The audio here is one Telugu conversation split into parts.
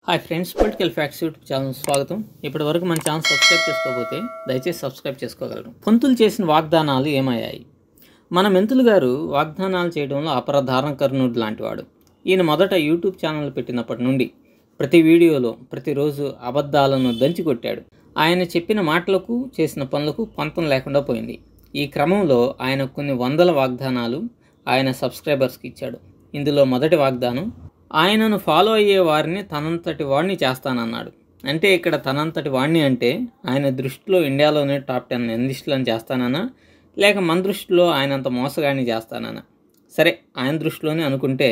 hi friends political facts YouTube channel స్వాగతం ఇప్పటి వరకు మన ఛానల్ సబ్స్క్రైబ్ చేసుకోకపోతే దయచేసి సబ్స్క్రైబ్ చేసుకోగలరు పొంతులు చేసిన వాగ్దానాలు ఏమయ్యాయి మన మెంతులు గారు వాగ్దానాలు చేయడంలో అపరధారణ కర్ణుడు లాంటివాడు ఈయన మొదట యూట్యూబ్ ఛానల్ పెట్టినప్పటి నుండి ప్రతి వీడియోలో ప్రతిరోజు అబద్ధాలను దంచికొట్టాడు ఆయన చెప్పిన మాటలకు చేసిన పనులకు పొంతం లేకుండా పోయింది ఈ క్రమంలో ఆయన కొన్ని వందల వాగ్దానాలు ఆయన సబ్స్క్రైబర్స్కి ఇచ్చాడు ఇందులో మొదటి వాగ్దానం ఆయనను ఫాలో అయ్యే వారిని తనంతటి వాడిని చేస్తానన్నాడు అంటే ఇక్కడ తనంతటి వాడిని అంటే ఆయన దృష్టిలో ఇండియాలోనే టాప్ టెన్ ఎన్లిస్టులను చేస్తానన్నా లేక మన దృష్టిలో ఆయనంత మోసగాడిని చేస్తానన్నా సరే ఆయన దృష్టిలోనే అనుకుంటే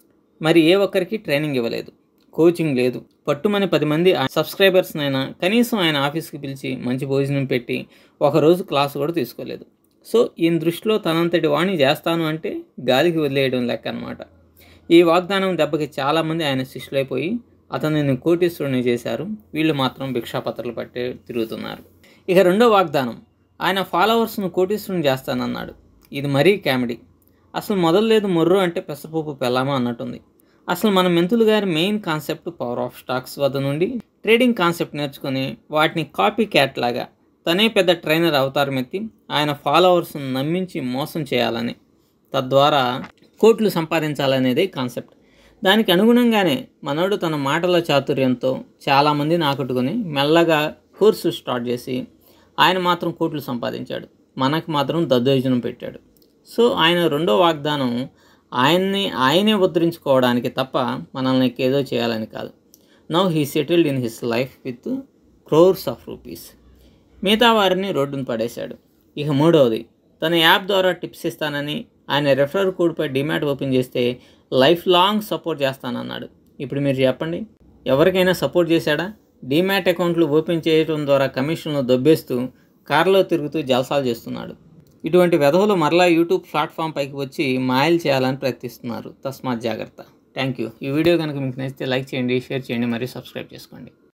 మరి ఏ ఒక్కరికి ట్రైనింగ్ ఇవ్వలేదు కోచింగ్ లేదు పట్టుమని పది మంది సబ్స్క్రైబర్స్నైనా కనీసం ఆయన ఆఫీస్కి పిలిచి మంచి భోజనం పెట్టి ఒకరోజు క్లాసు కూడా తీసుకోలేదు సో ఈయన దృష్టిలో తనంతటి వాణ్ణి చేస్తాను అంటే గాలికి వదిలేయడం లెక్క అనమాట ఈ వాగ్దానం దెబ్బకి చాలామంది ఆయన శిష్యులైపోయి అతనిని కోటీశ్వరుని చేశారు వీళ్ళు మాత్రం భిక్షాపత్రలు పట్టే తిరుగుతున్నారు ఇక రెండో వాగ్దానం ఆయన ఫాలోవర్స్ను కోటీశ్వరుని చేస్తానన్నాడు ఇది మరీ కామెడీ అసలు మొదలు మొర్రు అంటే పెసరపప్పు పెళ్ళామా అన్నట్టుంది అసలు మన మెంతులు గారి main concept power of stocks వద్ద నుండి ట్రేడింగ్ కాన్సెప్ట్ నేర్చుకొని వాటిని కాపీ క్యాట్ లాగా తనే పెద్ద ట్రైనర్ అవతారం ఎత్తి ఆయన ఫాలోవర్స్ను నమ్మించి మోసం చేయాలని తద్వారా కోట్లు సంపాదించాలనేదే కాన్సెప్ట్ దానికి అనుగుణంగానే మనోడు తన మాటల చాతుర్యంతో చాలామందిని ఆకట్టుకొని మెల్లగా కోర్సు స్టార్ట్ చేసి ఆయన మాత్రం కోట్లు సంపాదించాడు మనకు మాత్రం దద్దోజనం పెట్టాడు సో ఆయన రెండో వాగ్దానం ఆయన్ని ఆయనే ఉద్ధరించుకోవడానికి తప్ప మనల్ని ఏదో చేయాలని కాదు now he settled in his life with crores of rupees మిగతా వారిని రోడ్డును పడేశాడు ఇక మూడవది తన యాప్ ద్వారా టిప్స్ ఇస్తానని ఆయన రెఫరల్ కోడ్పై డిమాట్ ఓపెన్ చేస్తే లైఫ్ లాంగ్ సపోర్ట్ చేస్తానన్నాడు ఇప్పుడు మీరు చెప్పండి ఎవరికైనా సపోర్ట్ చేశాడా డిమాట్ అకౌంట్లు ఓపెన్ చేయడం ద్వారా కమిషన్లు దొబ్బేస్తూ కారులో తిరుగుతూ జలసాలు చేస్తున్నాడు ఇటువంటి వెధవులు మరలా యూట్యూబ్ ప్లాట్ఫామ్ పైకి వచ్చి మాయలు చేయాలని ప్రయత్నిస్తున్నారు తస్మాత్ జాగ్రత్త థ్యాంక్ యూ ఈ వీడియో కనుక మీకు నచ్చితే లైక్ చేయండి షేర్ చేయండి మరియు సబ్స్క్రైబ్ చేసుకోండి